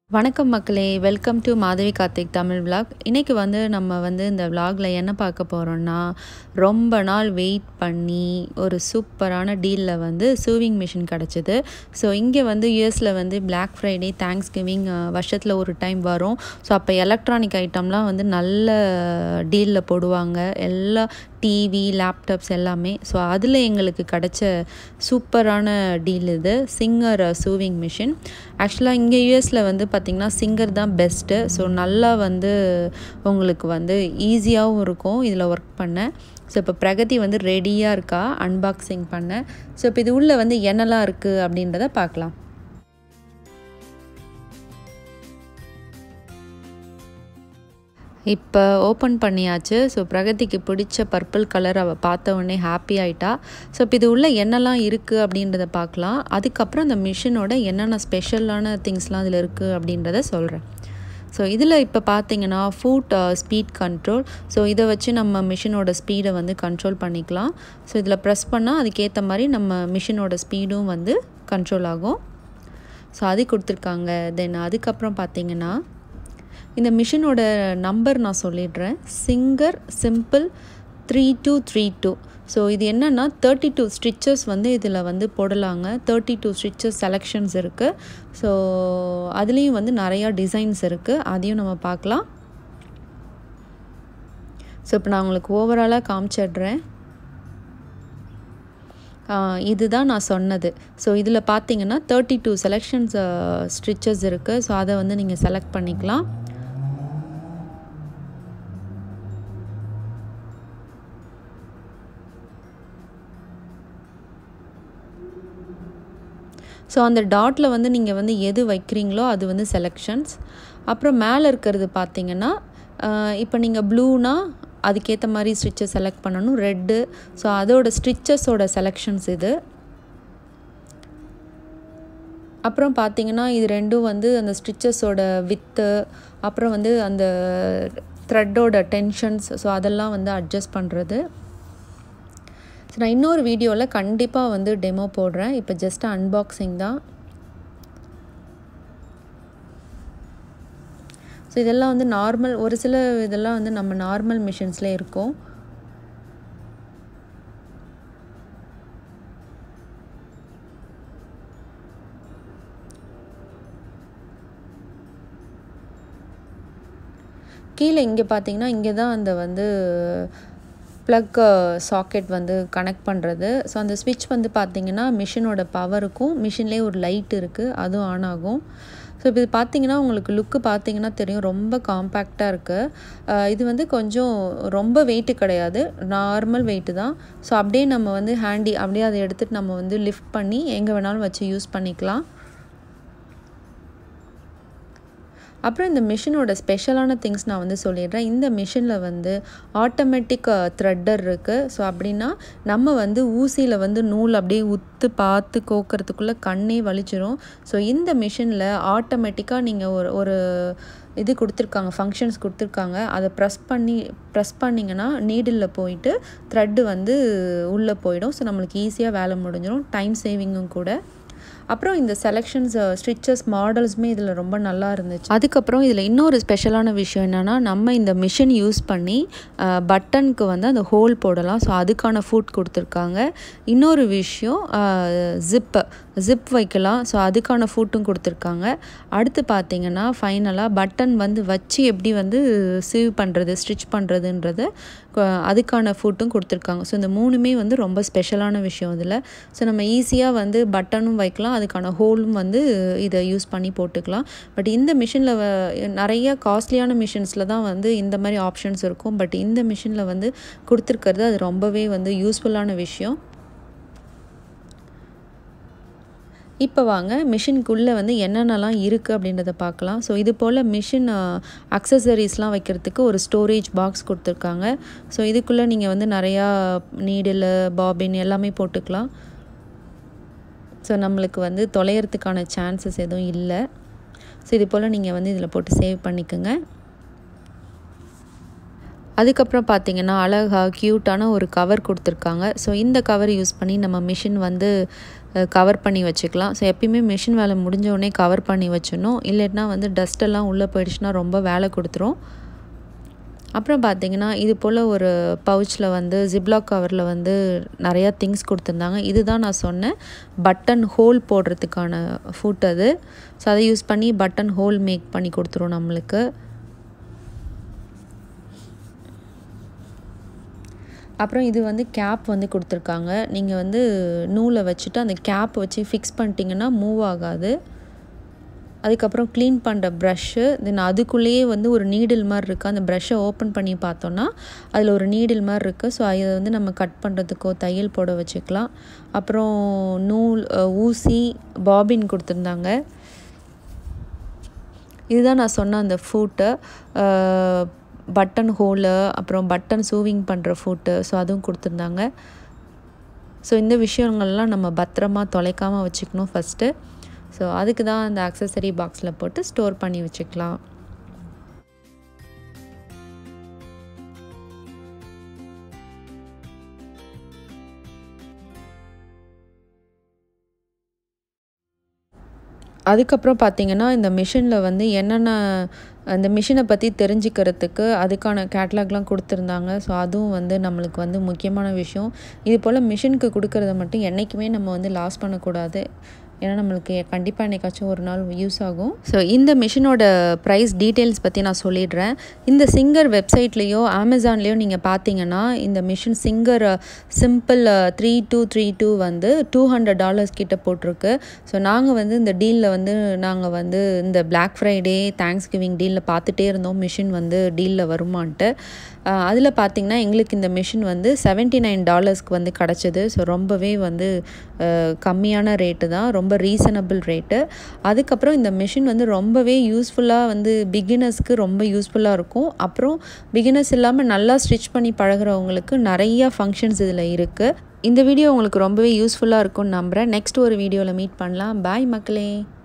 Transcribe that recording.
வணக்கம் மக்களே welcome to Madhavi Karthik Tamil vlog இன்றைக்கி வந்து நம்ம வந்து இந்த விலாகில் என்ன பார்க்க போகிறோன்னா ரொம்ப நாள் வெயிட் பண்ணி ஒரு சூப்பரான டீலில் வந்து சூவிங் மிஷின் கிடச்சிது ஸோ இங்கே வந்து யூஎஸில் வந்து பிளாக் ஃப்ரைடே தேங்க்ஸ் கிவிங் வருஷத்தில் ஒரு டைம் வரும் ஸோ அப்போ எலக்ட்ரானிக் ஐட்டம்லாம் வந்து நல்ல டீலில் போடுவாங்க எல்லா டிவி லேப்டாப்ஸ் எல்லாமே ஸோ அதில் எங்களுக்கு கிடச்ச சூப்பரான டீல் இது சிங்கர் சூவிங் மிஷின் ஆக்சுவலாக இங்கே யூஎஸில் வந்து பார்த்திங்கன்னா சிங்கர் தான் பெஸ்ட்டு ஸோ நல்லா வந்து உங்களுக்கு வந்து ஈஸியாகவும் இருக்கும் இதில் ஒர்க் பண்ண ஸோ இப்போ பிரகதி வந்து ரெடியாக இருக்கா அன்பாக்சிங் பண்ண ஸோ இப்போ இது உள்ளே வந்து என்னெல்லாம் இருக்குது அப்படின்றத பார்க்கலாம் இப்போ ஓப்பன் பண்ணியாச்சு ஸோ பிரகதிக்கு பிடிச்ச பர்பிள் கலர் அவள் பார்த்த உடனே ஹாப்பி ஆகிட்டா ஸோ இப்போ இது உள்ளே என்னெல்லாம் இருக்குது அப்படின்றத பார்க்கலாம் அதுக்கப்புறம் அந்த மிஷினோட என்னென்ன ஸ்பெஷலான திங்ஸ்லாம் இதில் இருக்குது அப்படின்றத சொல்கிறேன் ஸோ இதில் இப்போ பார்த்தீங்கன்னா ஃபுட் ஸ்பீட் கண்ட்ரோல் ஸோ இதை வச்சு நம்ம மிஷினோட ஸ்பீடை வந்து கண்ட்ரோல் பண்ணிக்கலாம் ஸோ இதில் ப்ரெஸ் பண்ணால் அதுக்கேற்ற மாதிரி நம்ம மிஷினோட ஸ்பீடும் வந்து கண்ட்ரோல் ஆகும் ஸோ அது கொடுத்துருக்காங்க தென் அதுக்கப்புறம் பார்த்தீங்கன்னா இந்த மிஷினோட நம்பர் நான் சொல்லிடுறேன் Singer simple three two three two so இது என்னென்னா தேர்ட்டி டூ ஸ்டிச்சஸ் வந்து இதில் வந்து போடலாங்க தேர்ட்டி டூ ஸ்டிச்சஸ் செலெக்ஷன்ஸ் இருக்குது ஸோ அதுலேயும் வந்து நிறையா டிசைன்ஸ் இருக்குது அதையும் நம்ம பார்க்கலாம் ஸோ இப்போ நான் உங்களுக்கு ஓவராலாக காமிச்சிடுறேன் இதுதான் நான் சொன்னது ஸோ இதில் பார்த்தீங்கன்னா தேர்ட்டி டூ செலெக்ஷன்ஸ் ஸ்டிச்சஸ் இருக்குது ஸோ அதை வந்து நீங்கள் செலக்ட் பண்ணிக்கலாம் ஸோ அந்த டாட்டில் வந்து நீங்கள் வந்து எது வைக்கிறீங்களோ அது வந்து செலெக்ஷன்ஸ் அப்புறம் மேலே இருக்கிறது பார்த்தீங்கன்னா இப்போ நீங்கள் ப்ளூனா அதுக்கேற்ற மாதிரி ஸ்டிச்சஸ் செலக்ட் பண்ணணும் ரெட்டு ஸோ அதோட ஸ்டிச்சஸோட செலெக்ஷன்ஸ் இது அப்புறம் பார்த்தீங்கன்னா இது ரெண்டும் வந்து அந்த ஸ்டிச்சஸோட வித்து அப்புறம் வந்து அந்த த்ரெட்டோட டென்ஷன்ஸ் ஸோ அதெல்லாம் வந்து அட்ஜஸ்ட் பண்ணுறது ஸோ நான் இன்னொரு வீடியோவில் கண்டிப்பாக வந்து டெமோ போடுறேன் இப்போ ஜஸ்ட் அன்பாக்சிங் தான் ஸோ இதெல்லாம் வந்து நார்மல் ஒரு சில இதெல்லாம் வந்து நம்ம நார்மல் மிஷின்ஸில் இருக்கும் கீழே இங்கே பார்த்தீங்கன்னா இங்கே தான் அந்த வந்து ப்ளக் சாக்கெட் வந்து கனெக்ட் பண்ணுறது ஸோ அந்த ஸ்விட்ச் வந்து பார்த்திங்கன்னா மிஷினோட பவருக்கும் மிஷின்லேயே ஒரு லைட் இருக்குது அதுவும் ஆன் ஆகும் ஸோ இப்போ இது பார்த்தீங்கன்னா உங்களுக்கு லுக்கு பார்த்தீங்கன்னா தெரியும் ரொம்ப காம்பேக்டாக இருக்குது இது வந்து கொஞ்சம் ரொம்ப வெயிட்டு கிடையாது நார்மல் வெயிட்டு தான் ஸோ அப்படியே நம்ம வந்து ஹேண்டி அப்படியே அதை எடுத்துகிட்டு நம்ம வந்து லிஃப்ட் பண்ணி எங்கே வேணாலும் வச்சு யூஸ் பண்ணிக்கலாம் அப்புறம் இந்த மிஷினோட ஸ்பெஷலான திங்ஸ் நான் வந்து சொல்லிடுறேன் இந்த மிஷினில் வந்து ஆட்டோமேட்டிக் த்ரெட்டர் இருக்குது ஸோ அப்படின்னா நம்ம வந்து ஊசியில் வந்து நூல் அப்படியே உத்து பார்த்து கோக்கிறதுக்குள்ளே கண்ணே வலிச்சிரும் ஸோ இந்த மிஷினில் ஆட்டோமேட்டிக்காக நீங்கள் ஒரு ஒரு இது கொடுத்துருக்காங்க ஃபங்க்ஷன்ஸ் கொடுத்துருக்காங்க அதை ப்ரெஸ் பண்ணி ப்ரெஸ் பண்ணிங்கன்னா நீடிலில் போயிட்டு த்ரெட்டு வந்து உள்ளே போயிடும் ஸோ நம்மளுக்கு ஈஸியாக வேலை முடிஞ்சிடும் டைம் சேவிங்கும் கூட அப்புறம் இந்த செலெக்ஷன்ஸ் ஸ்டிச்சஸ் மாடல்ஸுமே இதில் ரொம்ப நல்லா இருந்துச்சு அதுக்கப்புறம் இதில் இன்னொரு ஸ்பெஷலான விஷயம் என்னென்னா நம்ம இந்த மிஷின் யூஸ் பண்ணி பட்டனுக்கு வந்து அந்த ஹோல் போடலாம் ஸோ அதுக்கான ஃபுட் கொடுத்துருக்காங்க இன்னொரு விஷயம் ஜிப்பு ஜிப் வைக்கலாம் ஸோ அதுக்கான ஃபுட்டும் கொடுத்துருக்காங்க அடுத்து பார்த்தீங்கன்னா ஃபைனலாக பட்டன் வந்து வச்சு எப்படி வந்து சீவ் பண்ணுறது ஸ்டிச் பண்ணுறதுன்றது அதுக்கான ஃபுட்டும் கொடுத்துருக்காங்க ஸோ இந்த மூணுமே வந்து ரொம்ப ஸ்பெஷலான விஷயம் இதில் ஸோ நம்ம ஈஸியாக வந்து பட்டனும் வைக்கலாம் அதுக்கான ஹோலும் வந்து இதை யூஸ் பண்ணி போட்டுக்கலாம் பட் இந்த மிஷினில் நிறைய காஸ்ட்லியான மிஷின்ஸில் தான் வந்து இந்த மாதிரி ஆப்ஷன்ஸ் இருக்கும் பட் இந்த மிஷினில் வந்து கொடுத்துருக்கிறது அது ரொம்பவே வந்து யூஸ்ஃபுல்லான விஷயம் இப்போ வாங்க மிஷினுக்குள்ளே வந்து என்னென்னலாம் இருக்குது அப்படின்றத பார்க்கலாம் ஸோ இது போல் மிஷின் அக்சசரிஸ்லாம் வைக்கிறதுக்கு ஒரு ஸ்டோரேஜ் பாக்ஸ் கொடுத்துருக்காங்க ஸோ இதுக்குள்ளே நீங்கள் வந்து நிறையா நீடில் பாபின் எல்லாமே போட்டுக்கலாம் ஸோ நம்மளுக்கு வந்து தொலைகிறதுக்கான சான்சஸ் எதுவும் இல்லை ஸோ இது போல் நீங்கள் வந்து இதில் போட்டு சேவ் பண்ணிக்கோங்க அதுக்கப்புறம் பார்த்தீங்கன்னா அழகாக க்யூட்டான ஒரு கவர் கொடுத்துருக்காங்க ஸோ இந்த கவர் யூஸ் பண்ணி நம்ம மிஷின் வந்து கவர் பண்ணி வச்சுக்கலாம் ஸோ எப்பயுமே மிஷின் வேலை முடிஞ்ச உடனே கவர் பண்ணி வச்சிடணும் இல்லைன்னா வந்து டஸ்ட்டெல்லாம் உள்ளே போயிடுச்சுன்னா ரொம்ப வேலை கொடுத்துரும் அப்புறம் பார்த்தீங்கன்னா இது போல் ஒரு பவுச்சில் வந்து ஜிப்லாக் கவரில் வந்து நிறையா திங்ஸ் கொடுத்துருந்தாங்க இதுதான் நான் சொன்னேன் பட்டன் ஹோல் போடுறதுக்கான ஃபுட் அது ஸோ அதை யூஸ் பண்ணி பட்டன் ஹோல் மேக் பண்ணி கொடுத்துரும் நம்மளுக்கு அப்புறம் இது வந்து கேப் வந்து கொடுத்துருக்காங்க நீங்கள் வந்து நூலை வச்சுட்டு அந்த கேப் வச்சு ஃபிக்ஸ் பண்ணிட்டீங்கன்னா மூவ் ஆகாது அதுக்கப்புறம் க்ளீன் பண்ணுற ப்ரஷ்ஷு தென் அதுக்குள்ளேயே வந்து ஒரு நீடில் மாதிரி இருக்குது அந்த ப்ரஷ்ஷை ஓப்பன் பண்ணி பார்த்தோன்னா அதில் ஒரு நீடில் மாதிரி இருக்குது ஸோ அதை வந்து நம்ம கட் பண்ணுறதுக்கோ தையல் போட வச்சுக்கலாம் அப்புறம் நூல் ஊசி பாபின் கொடுத்துருந்தாங்க இதுதான் நான் சொன்ன அந்த ஃபூட்டை பட்டன் ஹோலு அப்புறம் பட்டன் சூவிங் பண்ணுற ஃபூட்டு ஸோ அதுவும் கொடுத்துருந்தாங்க ஸோ இந்த விஷயங்கள்லாம் நம்ம பத்திரமா தொலைக்காமல் வச்சுக்கணும் ஃபஸ்ட்டு ஸோ அதுக்கு தான் அந்த அக்சசரி பாக்ஸில் போட்டு ஸ்டோர் பண்ணி வச்சுக்கலாம் அதுக்கப்புறம் பார்த்திங்கன்னா இந்த மிஷினில் வந்து என்னென்ன அந்த மிஷினை பற்றி தெரிஞ்சுக்கிறதுக்கு அதுக்கான கேட்லாக்லாம் கொடுத்துருந்தாங்க ஸோ அதுவும் வந்து நம்மளுக்கு வந்து முக்கியமான விஷயம் இது போல் மிஷினுக்கு கொடுக்கறத மட்டும் என்றைக்குமே நம்ம வந்து லாஸ் பண்ணக்கூடாது ஏன்னா நம்மளுக்கு கண்டிப்பாக என்னைக்காச்சும் ஒரு நாள் யூஸ் ஆகும் ஸோ இந்த மிஷினோட ப்ரைஸ் டீட்டெயில்ஸ் பற்றி நான் சொல்லிடுறேன் இந்த சிங்கர் வெப்சைட்லேயோ அமேசான்லேயோ நீங்கள் பார்த்தீங்கன்னா இந்த machine Singer simple three two three two வந்து டூ ஹண்ட்ரட் டாலர்ஸ் கிட்ட போட்டிருக்கு ஸோ நாங்கள் வந்து இந்த டீலில் வந்து நாங்கள் வந்து இந்த பிளாக் ஃப்ரைடே தேங்க்ஸ் கிவிங் டீலில் பார்த்துட்டே இருந்தோம் மிஷின் வந்து டீலில் வருமான்ட்டு அதில் பார்த்திங்கன்னா எங்களுக்கு இந்த மிஷின் வந்து செவன்ட்டி நைன் டாலர்ஸ்க்கு வந்து கிடச்சிது ஸோ ரொம்பவே வந்து கம்மியான ரேட்டு தான் ரொம்ப ரீசனபிள் ரேட்டு அதுக்கப்புறம் இந்த மிஷின் வந்து ரொம்பவே யூஸ்ஃபுல்லாக வந்து பிகினர்ஸ்க்கு ரொம்ப யூஸ்ஃபுல்லாக இருக்கும் அப்புறம் பிகினர்ஸ் இல்லாமல் நல்லா ஸ்டிச் பண்ணி பழகிறவங்களுக்கு நிறையா ஃபங்க்ஷன்ஸ் இதில் இருக்குது இந்த வீடியோ உங்களுக்கு ரொம்பவே யூஸ்ஃபுல்லாக இருக்கும்னு நம்புகிறேன் நெக்ஸ்ட் ஒரு வீடியோவில் மீட் பண்ணலாம் பாய் மக்களே